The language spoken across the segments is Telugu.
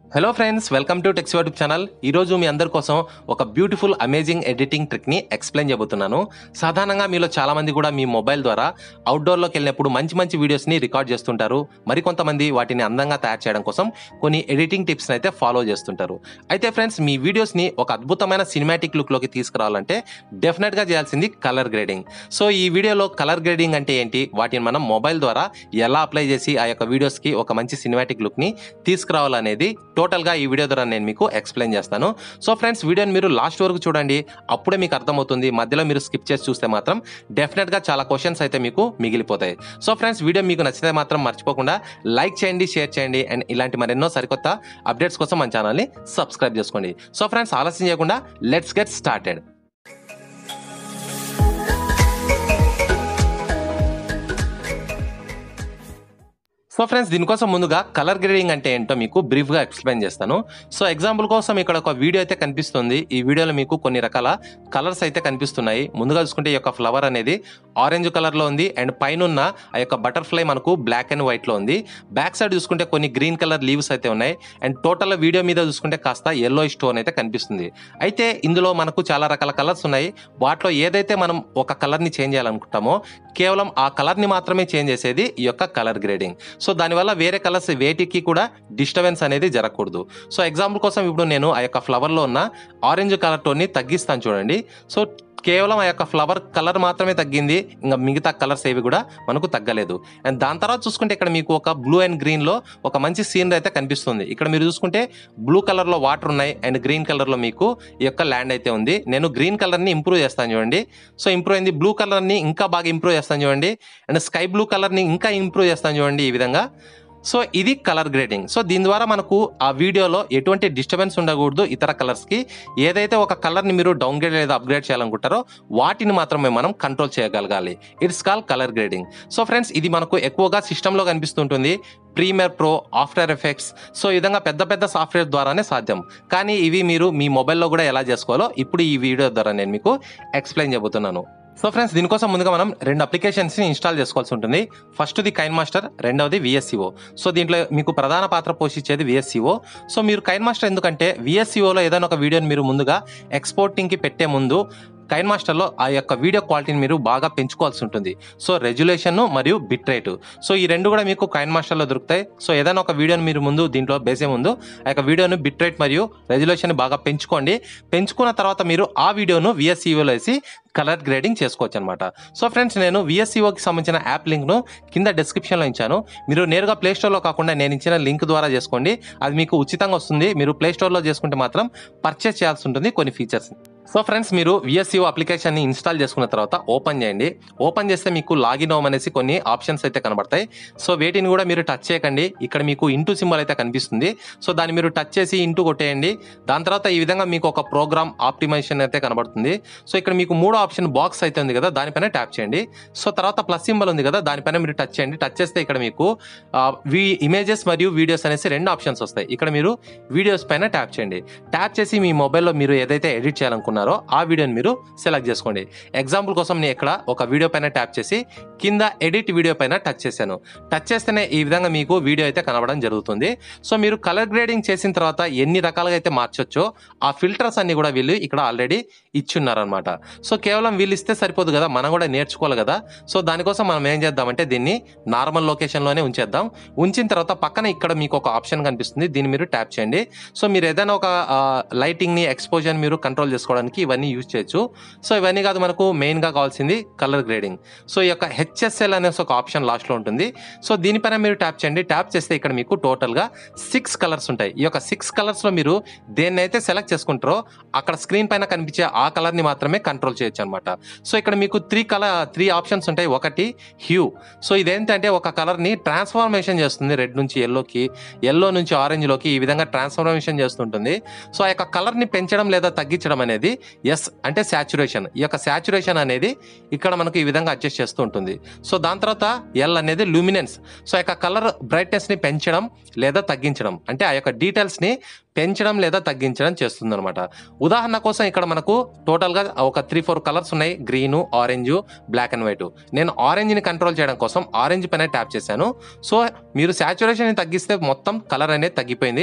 hello friends welcome to techs YouTube channel ఈరోజు మీ అందరి కోసం ఒక బ్యూటిఫుల్ అమేజింగ్ ఎడిటింగ్ ట్రిక్ని ఎక్స్ప్లెయిన్ చేయబోతున్నాను సాధారణంగా మీలో చాలా మంది కూడా మీ మొబైల్ ద్వారా అవుట్డోర్లోకి వెళ్ళినప్పుడు మంచి మంచి వీడియోస్ని రికార్డ్ చేస్తుంటారు మరికొంతమంది వాటిని అందంగా తయారు చేయడం కోసం కొన్ని ఎడిటింగ్ టిప్స్ని అయితే ఫాలో చేస్తుంటారు అయితే ఫ్రెండ్స్ మీ వీడియోస్ని ఒక అద్భుతమైన సినిమాటిక్ లుక్లోకి తీసుకురావాలంటే డెఫినెట్గా చేయాల్సింది కలర్ గ్రేడింగ్ సో ఈ వీడియోలో కలర్ గ్రేడింగ్ అంటే ఏంటి వాటిని మనం మొబైల్ ద్వారా ఎలా అప్లై చేసి ఆ యొక్క వీడియోస్కి ఒక మంచి సినిమాటిక్ లుక్ని తీసుకురావాలనేది టోటల్గా ఈ వీడియో ద్వారా నేను మీకు ఎక్స్ప్లెయిన్ చేస్తాను సో ఫ్రెండ్స్ వీడియోని మీరు లాస్ట్ వరకు చూడండి అప్పుడే మీకు అర్థమవుతుంది మధ్యలో మీరు స్కిప్ చేసి చూస్తే మాత్రం డెఫినెట్గా చాలా క్వశ్చన్స్ అయితే మీకు మిగిలిపోతాయి సో ఫ్రెండ్స్ వీడియో మీకు నచ్చితే మాత్రం మర్చిపోకుండా లైక్ చేయండి షేర్ చేయండి అండ్ ఇలాంటి మరెన్నో సరికొత్త అప్డేట్స్ కోసం మన ఛానల్ని సబ్స్క్రైబ్ చేసుకోండి సో ఫ్రెండ్స్ ఆలస్యం చేయకుండా let's get started so friends దీనికోసం ముందుగా కలర్ గ్రేడింగ్ అంటే ఏంటో మీకు బ్రీఫ్గా ఎక్స్ప్లెయిన్ చేస్తాను సో ఎగ్జాంపుల్ కోసం ఇక్కడ ఒక వీడియో అయితే కనిపిస్తుంది ఈ వీడియోలో మీకు కొన్ని రకాల కలర్స్ అయితే కనిపిస్తున్నాయి ముందుగా చూసుకుంటే ఈ యొక్క ఫ్లవర్ అనేది ఆరెంజ్ కలర్లో ఉంది అండ్ పైన ఉన్న ఆ యొక్క బటర్ఫ్లై మనకు బ్లాక్ అండ్ వైట్లో ఉంది బ్యాక్ సైడ్ చూసుకుంటే కొన్ని గ్రీన్ కలర్ లీవ్స్ అయితే ఉన్నాయి అండ్ టోటల్ వీడియో మీద చూసుకుంటే కాస్త ఎల్లో స్టోన్ అయితే కనిపిస్తుంది అయితే ఇందులో మనకు చాలా రకాల కలర్స్ ఉన్నాయి వాటిలో ఏదైతే మనం ఒక కలర్ని చేంజ్ చేయాలనుకుంటామో కేవలం ఆ కలర్ని మాత్రమే చేంజ్ చేసేది ఈ యొక్క కలర్ గ్రేడింగ్ సో దానివల్ల వేరే కలర్స్ వేటికి కూడా డిస్టర్బెన్స్ అనేది జరగకూడదు సో ఎగ్జాంపుల్ కోసం ఇప్పుడు నేను ఆ యొక్క ఫ్లవర్లో ఉన్న ఆరెంజ్ కలర్ టోన్ని తగ్గిస్తాను చూడండి సో కేవలం ఆ యొక్క ఫ్లవర్ కలర్ మాత్రమే తగ్గింది ఇంకా మిగతా కలర్స్ ఏవి కూడా మనకు తగ్గలేదు అండ్ దాని తర్వాత చూసుకుంటే ఇక్కడ మీకు ఒక బ్లూ అండ్ గ్రీన్లో ఒక మంచి సీనరీ అయితే కనిపిస్తుంది ఇక్కడ మీరు చూసుకుంటే బ్లూ కలర్లో వాటర్ ఉన్నాయి అండ్ గ్రీన్ కలర్లో మీకు ఈ యొక్క ల్యాండ్ అయితే ఉంది నేను గ్రీన్ కలర్ని ఇంప్రూవ్ చేస్తాను చూడండి సో ఇంప్రూవ్ అయింది బ్లూ కలర్ని ఇంకా బాగా ఇంప్రూవ్ చేస్తాను చూడండి అండ్ స్కై బ్లూ కలర్ని ఇంకా ఇంప్రూవ్ చేస్తాను చూడండి ఈ విధంగా సో ఇది కలర్ గ్రేడింగ్ సో దీని ద్వారా మనకు ఆ వీడియోలో ఎటువంటి డిస్టర్బెన్స్ ఉండకూడదు ఇతర కలర్స్కి ఏదైతే ఒక కలర్ని మీరు డౌన్ గ్రేడ్ లేదా అప్గ్రేడ్ చేయాలనుకుంటారో వాటిని మాత్రమే మనం కంట్రోల్ చేయగలగాలి it's call colour grading so friends ఇది మనకు ఎక్కువగా సిస్టంలో కనిపిస్తుంటుంది premiere pro after effects so ఈ విధంగా పెద్ద పెద్ద సాఫ్ట్వేర్ ద్వారానే సాధ్యం కానీ ఇవి మీరు మీ మొబైల్లో కూడా ఎలా చేసుకోవాలో ఇప్పుడు ఈ వీడియో ద్వారా నేను మీకు ఎక్స్ప్లెయిన్ చేయబోతున్నాను సో ఫ్రెండ్స్ దీనికోసం ముందుగా మనం రెండు అప్లికేషన్స్ని ఇన్స్టాల్ చేసుకోవాల్సి ఉంటుంది ఫస్ట్ది కైన్ మాస్టర్ రెండవది విఎస్సిఓ సో దీంట్లో మీకు ప్రధాన పాత్ర పోషించేది విఎస్సిఓ సో మీరు కైన్ మాస్టర్ ఎందుకంటే విఎస్సిఓలో ఏదైనా ఒక వీడియోని మీరు ముందుగా ఎక్స్పోర్టింగ్కి పెట్టే ముందు కైన్ మాస్టర్లో ఆ యొక్క వీడియో క్వాలిటీని మీరు బాగా పెంచుకోవాల్సి ఉంటుంది సో రెజులేషన్ మరియు బిట్ రేటు సో ఈ రెండు కూడా మీకు కైన్ మాస్టర్లో దొరుకుతాయి సో ఏదైనా ఒక వీడియోని మీరు ముందు దీంట్లో బేసే ముందు ఆ యొక్క వీడియోను బిట్ రేట్ మరియు రెజులేషన్ బాగా పెంచుకోండి పెంచుకున్న తర్వాత మీరు ఆ వీడియోను విఎస్సిఓలో వేసి కలర్ గ్రేడింగ్ చేసుకోవచ్చు అనమాట సో ఫ్రెండ్స్ నేను విఎస్సిఓకి సంబంధించిన యాప్ లింక్ను కింద డిస్క్రిప్షన్లో ఇచ్చాను మీరు నేరుగా ప్లే స్టోర్లో కాకుండా నేను ఇచ్చిన లింక్ ద్వారా చేసుకోండి అది మీకు ఉచితంగా వస్తుంది మీరు ప్లే స్టోర్లో చేసుకుంటే మాత్రం పర్చేస్ చేయాల్సి ఉంటుంది కొన్ని ఫీచర్స్ సో ఫ్రెండ్స్ మీరు విఎస్సిఓ అప్లికేషన్ని ఇన్స్టాల్ చేసుకున్న తర్వాత ఓపెన్ చేయండి ఓపెన్ చేస్తే మీకు లాగిన్ అవ్వమనేసి కొన్ని ఆప్షన్స్ అయితే కనబడతాయి సో వేటిని కూడా మీరు టచ్ చేయకండి ఇక్కడ మీకు ఇంటూ సింబల్ అయితే కనిపిస్తుంది సో దాన్ని మీరు టచ్ చేసి ఇంటూ కొట్టేయండి దాని తర్వాత ఈ విధంగా మీకు ఒక ప్రోగ్రామ్ ఆప్టిమైజేషన్ అయితే కనబడుతుంది సో ఇక్కడ మీకు మూడో ఆప్షన్ బాక్స్ అయితే ఉంది కదా దానిపైన ట్యాప్ చేయండి సో తర్వాత ప్లస్ సింబల్ ఉంది కదా దానిపైన మీరు టచ్ చేయండి టచ్ చేస్తే ఇక్కడ మీకు వి ఇమేజెస్ మరియు వీడియోస్ అనేసి రెండు ఆప్షన్స్ వస్తాయి ఇక్కడ మీరు వీడియోస్ పైన ట్యాప్ చేయండి ట్యాప్ చేసి మీ మొబైల్లో మీరు ఏదైతే ఎడిట్ చేయాలనుకున్నారో ఆ వీడియోని మీరు సెలెక్ట్ చేసుకోండి ఎగ్జాంపుల్ కోసం నేను ఇక్కడ ఒక వీడియో పైన ట్యాప్ చేసి కింద ఎడిట్ వీడియో పైన టచ్ చేశాను టచ్ చేస్తేనే ఈ విధంగా మీకు వీడియో అయితే కనబడడం జరుగుతుంది సో మీరు కలర్ గ్రేడింగ్ చేసిన తర్వాత ఎన్ని రకాలుగా అయితే మార్చొచ్చో ఆ ఫిల్టర్స్ అన్ని కూడా వీళ్ళు ఇక్కడ ఆల్రెడీ ఇచ్చున్నారనమాట సో కేవలం వీళ్ళు ఇస్తే సరిపోదు కదా మనం కూడా నేర్చుకోవాలి కదా సో దానికోసం మనం ఏం చేద్దామంటే దీన్ని నార్మల్ లొకేషన్లోనే ఉంచేద్దాం ఉంచిన తర్వాత పక్కన ఇక్కడ మీకు ఒక ఆప్షన్ కనిపిస్తుంది దీన్ని మీరు ట్యాప్ చేయండి సో మీరు ఏదైనా ఒక లైటింగ్ని ఎక్స్పోజర్ని మీరు కంట్రోల్ చేసుకోవడానికి ఇవన్నీ యూజ్ చేయొచ్చు సో ఇవన్నీ కాదు మనకు మెయిన్గా కావాల్సింది కలర్ గ్రేడింగ్ సో ఈ యొక్క హెచ్ఎస్ఎల్ అనేసి ఒక ఆప్షన్ లాస్ట్లో ఉంటుంది సో దీనిపైన మీరు ట్యాప్ చేయండి ట్యాప్ చేస్తే ఇక్కడ మీకు టోటల్గా సిక్స్ కలర్స్ ఉంటాయి ఈ యొక్క సిక్స్ కలర్స్లో మీరు దేన్నైతే సెలెక్ట్ చేసుకుంటారో అక్కడ స్క్రీన్ పైన కనిపించే ఆ కలర్ని మాత్రమే కంట్రోల్ చేయొచ్చు అనమాట సో ఇక్కడ మీకు త్రీ కలర్ త్రీ ఆప్షన్స్ ఉంటాయి ఒకటి హ్యూ సో ఇదేంటంటే ఒక కలర్ని ట్రాన్స్ఫార్మేషన్ చేస్తుంది రెడ్ నుంచి ఎల్లోకి ఎల్లో నుంచి ఆరెంజ్లోకి ఈ విధంగా ట్రాన్స్ఫార్మేషన్ చేస్తుంటుంది సో ఆ యొక్క కలర్ని పెంచడం లేదా తగ్గించడం అనేది ఎస్ అంటే శాచురేషన్ ఈ యొక్క శాచురేషన్ అనేది ఇక్కడ మనకు ఈ విధంగా అడ్జస్ట్ చేస్తూ ఉంటుంది సో దాని తర్వాత ఎల్ అనేది లూమినెన్స్ సో ఆ యొక్క కలర్ బ్రైట్నెస్ని పెంచడం లేదా తగ్గించడం అంటే ఆ యొక్క డీటెయిల్స్ని పెంచడం లేదా తగ్గించడం చేస్తుంది అనమాట ఉదాహరణ కోసం ఇక్కడ మనకు టోటల్గా ఒక త్రీ ఫోర్ కలర్స్ ఉన్నాయి green orange black and white నేను ఆరెంజ్ని కంట్రోల్ చేయడం కోసం ఆరెంజ్ పైన ట్యాప్ చేశాను సో మీరు శాచురేషన్ తగ్గిస్తే మొత్తం కలర్ అనేది తగ్గిపోయింది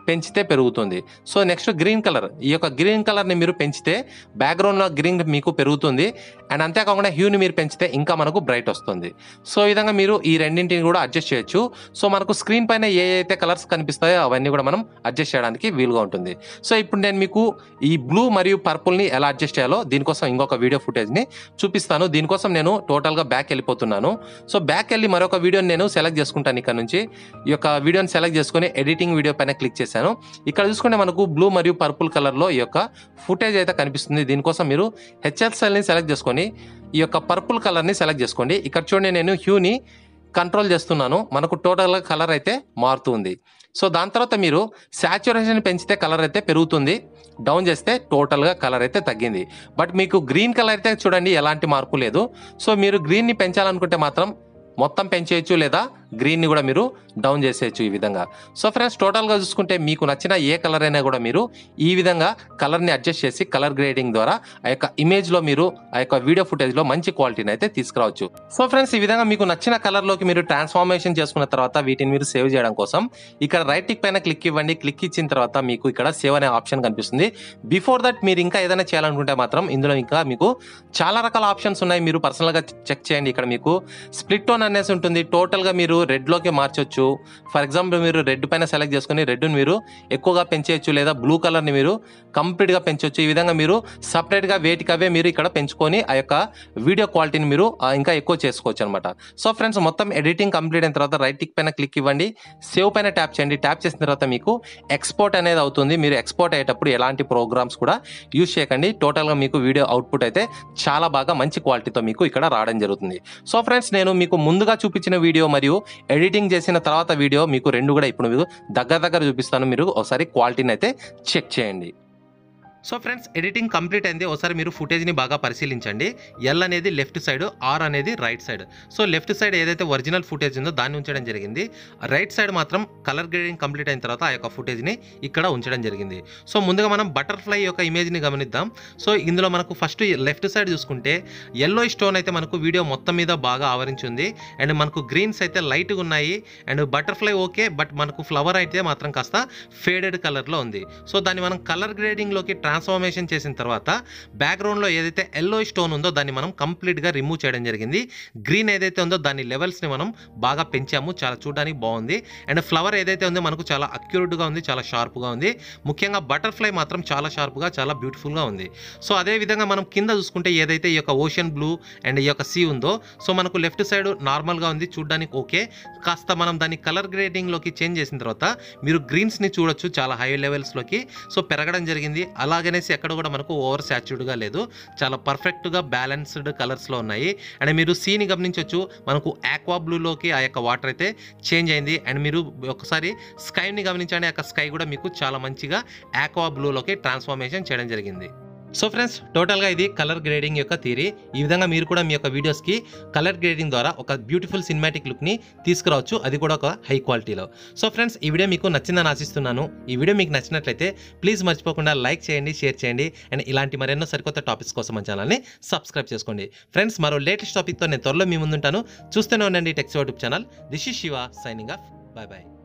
పెంచితే పెరుగుతుంది సో నెక్స్ట్ గ్రీన్ కలర్ ఈ యొక్క గ్రీన్ కలర్ని మీరు పెంచితే బ్యాక్గ్రౌండ్లో గ్రీన్ మీకు పెరుగుతుంది అండ్ అంతేకాకుండా హ్యూని మీరు పెంచితే ఇంకా మనకు బ్రైట్ వస్తుంది సో ఈ విధంగా మీరు ఈ రెండింటిని కూడా అడ్జస్ట్ చేయొచ్చు సో మనకు స్క్రీన్ పైన ఏ అయితే కలర్స్ కనిపిస్తాయో అవన్నీ కూడా మనం అడ్జస్ట్ చేయడానికి వీలుగా ఉంటుంది సో ఇప్పుడు నేను మీకు ఈ బ్లూ మరియు పర్పుల్ని ఎలా అడ్జస్ట్ చేయాలో దీనికోసం ఇంకొక వీడియో ఫుటేజ్ని చూపిస్తాను దీనికోసం నేను టోటల్గా బ్యాక్ వెళ్ళిపోతున్నాను సో బ్యాక్ వెళ్ళి మరొక వీడియోని నేను సెలెక్ట్ చేసుకుంటాను ఇక్కడ నుంచి ఈ యొక్క వీడియోని సెలెక్ట్ చేసుకుని ఎడిటింగ్ వీడియో పైన క్లిక్ చేశాను ఇక్కడ చూసుకుంటే మనకు బ్లూ మరియు పర్పుల్ కలర్లో ఈ యొక్క ఫుటేజ్ అయితే కనిపిస్తుంది దీనికోసం మీరు హెచ్ఎల్సెల్ని సెలెక్ట్ చేసుకొని ఈ యొక్క పర్పుల్ కలర్ని సెలెక్ట్ చేసుకోండి ఇక్కడ చూడండి నేను హ్యూని కంట్రోల్ చేస్తున్నాను మనకు టోటల్గా కలర్ అయితే మారుతుంది సో దాని తర్వాత మీరు శాచురేషన్ పెంచితే కలర్ అయితే పెరుగుతుంది డౌన్ చేస్తే టోటల్గా కలర్ అయితే తగ్గింది బట్ మీకు గ్రీన్ కలర్ అయితే చూడండి ఎలాంటి మార్పు లేదు సో మీరు గ్రీన్ని పెంచాలనుకుంటే మాత్రం మొత్తం పెంచేయచ్చు లేదా గ్రీన్ని కూడా మీరు డౌన్ చేసేయచ్చు ఈ విధంగా సో ఫ్రెండ్స్ టోటల్గా చూసుకుంటే మీకు నచ్చిన ఏ కలర్ అయినా కూడా మీరు ఈ విధంగా కలర్ని అడ్జస్ట్ చేసి కలర్ గ్రేడింగ్ ద్వారా ఆ యొక్క ఇమేజ్లో మీరు ఆ యొక్క వీడియో ఫుటేజ్లో మంచి క్వాలిటీని అయితే తీసుకురావచ్చు సో ఫ్రెండ్స్ ఈ విధంగా మీకు నచ్చిన కలర్లోకి మీరు ట్రాన్స్ఫార్మేషన్ చేసుకున్న తర్వాత వీటిని మీరు సేవ్ చేయడం కోసం ఇక్కడ రైట్ టిక్ పైన క్లిక్ ఇవ్వండి క్లిక్ ఇచ్చిన తర్వాత మీకు ఇక్కడ సేవ్ అనే ఆప్షన్ కనిపిస్తుంది బిఫోర్ దట్ మీరు ఇంకా ఏదైనా చేయాలనుకుంటే మాత్రం ఇందులో ఇంకా మీకు చాలా రకాల ఆప్షన్స్ ఉన్నాయి మీరు పర్సనల్గా చెక్ చేయండి ఇక్కడ మీకు స్ప్లిట్ టోన్ అనేసి ఉంటుంది టోటల్గా మీరు రెడ్లోకి మార్చొచ్చు ఫర్ ఎగ్జాంపుల్ మీరు రెడ్ పైన సెలెక్ట్ చేసుకుని రెడ్ని మీరు ఎక్కువగా పెంచేయచ్చు లేదా బ్లూ కలర్ని మీరు కంప్లీట్గా పెంచవచ్చు ఈ విధంగా మీరు సపరేట్గా వేటికవే మీరు ఇక్కడ పెంచుకొని ఆ యొక్క వీడియో క్వాలిటీని మీరు ఆ, ఇంకా ఎక్కువ చేసుకోవచ్చు అనమాట సో ఫ్రెండ్స్ మొత్తం ఎడిటింగ్ కంప్లీట్ అయిన తర్వాత రైట్ టిక్ పైన క్లిక్ ఇవ్వండి సేవ్ పైన ట్యాప్ చేయండి ట్యాప్ చేసిన తర్వాత మీకు ఎక్స్పోర్ట్ అనేది అవుతుంది మీరు ఎక్స్పోర్ట్ అయ్యేటప్పుడు ఎలాంటి ప్రోగ్రామ్స్ కూడా యూజ్ చేయకండి టోటల్గా మీకు వీడియో అవుట్పుట్ అయితే చాలా బాగా మంచి క్వాలిటీతో మీకు ఇక్కడ రావడం జరుగుతుంది సో ఫ్రెండ్స్ నేను మీకు ముందుగా చూపించిన వీడియో మరియు ఎడిటింగ్ చేసిన తర్వాత వీడియో మీకు రెండు కూడా ఇప్పుడు మీకు దగ్గర దగ్గర చూపిస్తాను మీరు ఒకసారి క్వాలిటీని అయితే చెక్ చేయండి సో ఫ్రెండ్స్ ఎడిటింగ్ కంప్లీట్ అయింది ఒకసారి మీరు ఫుటేజ్ని బాగా పరిశీలించండి ఎల్ అనేది లెఫ్ట్ సైడ్ ఆర్ అనేది right side so left side ఏదైతే ఒరిజినల్ ఫుటేజ్ ఉందో దాన్ని ఉంచడం జరిగింది రైట్ సైడ్ మాత్రం కలర్ గ్రేడింగ్ కంప్లీట్ అయిన తర్వాత ఆ యొక్క ఫుటేజ్ని ఇక్కడ ఉంచడం జరిగింది సో ముందుగా మనం బటర్ఫ్లై యొక్క ఇమేజ్ని గమనిద్దాం సో ఇందులో మనకు ఫస్ట్ లెఫ్ట్ సైడ్ చూసుకుంటే ఎల్లో స్టోన్ అయితే మనకు వీడియో మొత్తం మీద బాగా ఆవరించింది అండ్ మనకు గ్రీన్స్ అయితే లైట్గా ఉన్నాయి అండ్ బటర్ఫ్లై ఓకే బట్ మనకు ఫ్లవర్ అయితే మాత్రం కాస్త ఫేడెడ్ కలర్లో ఉంది సో దాన్ని మనం కలర్ గ్రేడింగ్లోకి ట్రాన్స్ఫార్మేషన్ చేసిన తర్వాత బ్యాక్గ్రౌండ్లో ఏదైతే ఎల్లో స్టోన్ ఉందో దాన్ని మనం కంప్లీట్గా రిమూవ్ చేయడం జరిగింది గ్రీన్ ఏదైతే ఉందో దాని లెవెల్స్ని మనం బాగా పెంచాము చాలా చూడడానికి బాగుంది అండ్ ఫ్లవర్ ఏదైతే ఉందో మనకు చాలా అక్యురేట్గా ఉంది చాలా షార్ప్గా ఉంది ముఖ్యంగా బటర్ఫ్లై మాత్రం చాలా షార్ప్గా చాలా బ్యూటిఫుల్గా ఉంది సో అదే విధంగా మనం కింద చూసుకుంటే ఏదైతే ఈ యొక్క ఓషన్ బ్లూ అండ్ ఈ యొక్క సీ ఉందో సో మనకు లెఫ్ట్ సైడ్ నార్మల్గా ఉంది చూడడానికి ఓకే కాస్త మనం దాన్ని కలర్ గ్రేడింగ్లోకి చేంజ్ చేసిన తర్వాత మీరు గ్రీన్స్ని చూడొచ్చు చాలా హై లెవెల్స్లోకి సో పెరగడం జరిగింది అలాగనేసి ఎక్కడ కూడా మనకు ఓవర్ సాచ్యూర్డ్గా లేదు చాలా పర్ఫెక్ట్గా బ్యాలెన్స్డ్ కలర్స్లో ఉన్నాయి అండ్ మీరు సీని గమనించవచ్చు మనకు ఆక్వా బ్లూలోకి ఆ యొక్క వాటర్ అయితే చేంజ్ అయింది అండ్ మీరు ఒకసారి స్కైని గమనించండి ఆ యొక్క స్కై కూడా మీకు చాలా మంచిగా ఆక్వా బ్లూలోకి ట్రాన్స్ఫార్మేషన్ చేయడం జరిగింది సో ఫ్రెండ్స్ టోటల్గా ఇది కలర్ గ్రేడింగ్ యొక్క థియరీ ఈ విధంగా మీరు కూడా మీ యొక్క వీడియోస్కి కలర్ గ్రేడింగ్ ద్వారా ఒక బ్యూటిఫుల్ సినిమాటిక్ లుక్ని తీసుకురావచ్చు అది కూడా ఒక హై క్వాలిటీలో సో ఫ్రెండ్స్ ఈ వీడియో మీకు నచ్చిందని ఆశిస్తున్నాను ఈ వీడియో మీకు నచ్చినట్లయితే ప్లీజ్ మర్చిపోకుండా లైక్ చేయండి షేర్ చేయండి అండ్ ఇలాంటి మరెన్నో సరికొత్త టాపిక్స్ కోసం మన ఛానల్ని సబ్స్క్రైబ్ చేసుకోండి ఫ్రెండ్స్ మరో లేటెస్ట్ టాపిక్తో నేను త్వరలో మీ ముందుంటాను చూస్తూనే ఉండండి techs YouTube channel this is Shiva signing off bye bye